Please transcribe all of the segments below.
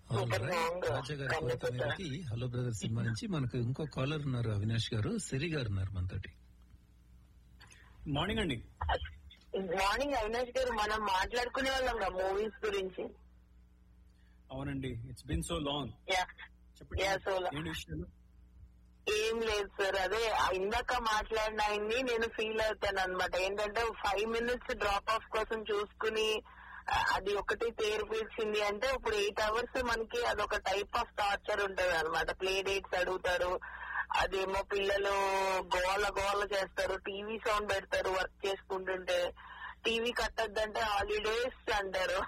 Super song రాజా గారి కోరిక మీదకి హలో బ్రదర్ సినిమా నుంచి మనకు ఇంకో కాలర్ ఉన్నారు అవినాష్ గారు సిరి గారు ఉన్నారు మనతోటి మార్నింగ్ అండి మార్నింగ్ అవినాష్ గారు మనం మాట్లాడుకునే వాళ్ళం మూవీస్ గురించి అవునండి it's been so long yeah చెప్పండి Yeah, so long. ఏంటి విషయాలు ఏం లేదు సార్ అదే ఆ ఇందాక మాట్లాడిన ఆయన్ని నేను ఫీల్ అవుతాను అనమాట ఏంటంటే ఫైవ్ మినిట్స్ డ్రాప్ ఆఫ్ కోసం చూసుకుని ఆ, అది ఒకటి తీర్పిచ్చింది అంటే ఇప్పుడు ఎయిట్ అవర్స్ మనకి అదొక టైప్ ఆఫ్ టార్చర్ ఉంటది అనమాట ప్లే డేట్స్ అడుగుతారు అదేమో పిల్లలు గోల గోల చేస్తారు టీవీ సౌండ్ పెడతారు వర్క్ చేసుకుంటుంటే టీవీ కట్టద్దంటే హాలిడేస్ అంటారు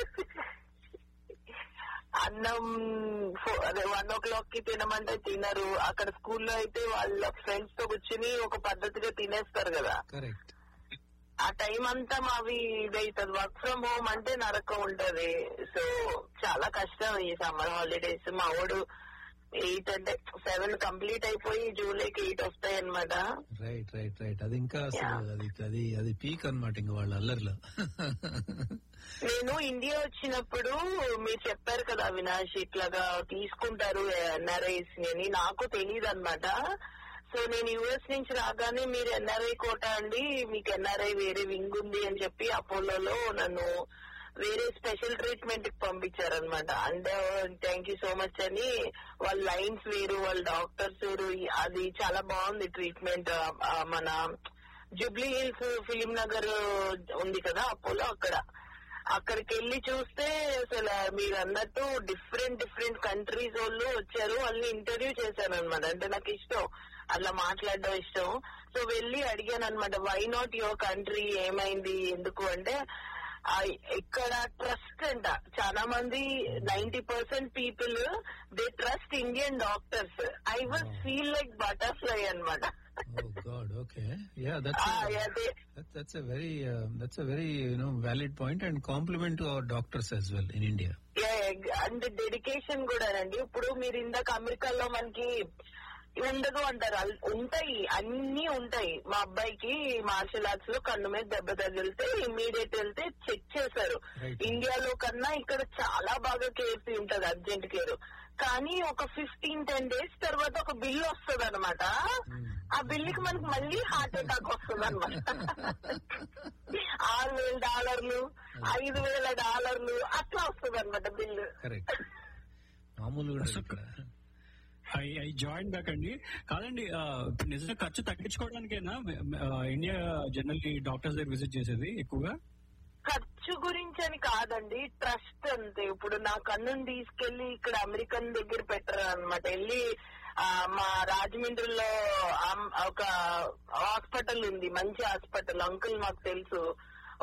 అన్నం ఫో- అదే వన్ ఓ క్లాక్ కి తినమంటే తినరు అక్కడ స్కూల్లో అయితే వాళ్ళ ఫ్రెండ్స్ తో కూర్చుని ఒక పద్ధతిగా తినేస్తారు కదా కరెక్ట్ ఆ టైం అంతా మావి ఇదైతుంది వర్క్ ఫ్రమ్ హోమ్ అంటే నరకం ఉంటది సో చాలా కష్టం ఈ సమ్మర్ హాలిడేస్ మా వాడు ఎయిట్ అంటే సెవెన్ కంప్లీట్ అయిపోయి జూలైకి ఎయిట్ వస్తాయి అనమాట రైట్ రైట్ రైట్ అది ఇంకా అసలు అది అది అది పీక్ అన్నమాట ఇంకా వాళ్ళ అల్లరిలో నేను ఇండియా వచ్చినప్పుడు మీరు చెప్పారు కదా అవినాష్ ఇట్లాగా తీసుకుంటారు ఎన్ఆర్ఐస్ అని నాకు తెలియదు అనమాట సో నేను యుఎస్ నుంచి రాగానే మీరు ఎన్ఆర్ఐ కోట అండి మీకు ఎన్ఆర్ఐ వేరే వింగ్ ఉంది అని చెప్పి అపోలోలో నన్ను వేరే స్పెషల్ ట్రీట్మెంట్ కి పంపించారనమాట అంటే థ్యాంక్ యూ సో మచ్ అని వాళ్ళ లైన్స్ వేరు వాళ్ళ డాక్టర్స్ వేరు అది చాలా బాగుంది ట్రీట్మెంట్ మన జూబ్లీ హిల్స్ ఫిలిం నగర్ ఉంది కదా అపోలో అక్కడ అక్కడికి వెళ్ళి చూస్తే అసలు మీరు అన్నట్టు డిఫరెంట్ డిఫరెంట్ కంట్రీస్ వాళ్ళు వచ్చారు వాళ్ళని ఇంటర్వ్యూ చేశాను అనమాట అంటే నాకు ఇష్టం అట్లా మాట్లాడడం ఇష్టం సో వెళ్ళి అడిగాను అనమాట వై నాట్ యువర్ కంట్రీ ఏమైంది ఎందుకు అంటే ఆ, ఇక్కడ ట్రస్ట్ అంట చాలా మంది ninety percent people they trust Indian doctors I was feel like butterfly అనమాట oh God okay yeah that's అదే that's a very uh, that's a very you know valid point and compliment to our doctors as well in India. And dedication కూడా అండి ఇప్పుడు మీరు ఇందాక అమెరికాలో మనకి ఉండదు అంటారు అల్- ఉంటాయి అన్ని ఉంటాయి మా అబ్బాయికి మార్షల్ ఆర్ట్స్ లో కన్ను మీద దెబ్బ తగిలితే ఇమీడియట్ వెళ్తే చెక్ చేశారు Right. ఇండియాలో కన్నా ఇక్కడ చాలా బాగా కేర్ ఉంటది అర్జెంట్ కేర్ కానీ ఒక ఫిఫ్టీన్ టెన్ డేస్ తర్వాత ఒక బిల్ వస్తుంది అనమాట ఆ బిల్లుకి మనకి మళ్ళీ హార్ట్ అటాక్ వస్తుంది అనమాట ఆరు వేల డాలర్లు ఐదు వేల డాలర్లు అట్లా వస్తుంది అనమాట బిల్లు Correct. మామూలు కూడా ఇక్కడ ఐ ఐ జాయిన్ బ్యాక్ అండి కాదండి ఆ, ఇప్పుడు నిజంగా ఖర్చు తగ్గించుకోవడానికేనా ఆ, ఇండియా జనరల్లీ డాక్టర్స్ దగ్గర విజిట్ చేసేది ఎక్కువగా ఖర్చు గురించి అని కాదండి ట్రస్ట్ అంతే ఇప్పుడు నా కన్నుని తీసుకెళ్లి ఇక్కడ అమెరికన్ దగ్గర పెట్టరు అనమాట వెళ్ళి ఆ, మా రాజమండ్రిలో అమ్- ఒక హాస్పిటల్ ఉంది మంచి హాస్పిటల్ అంకుల్ మాకు తెలుసు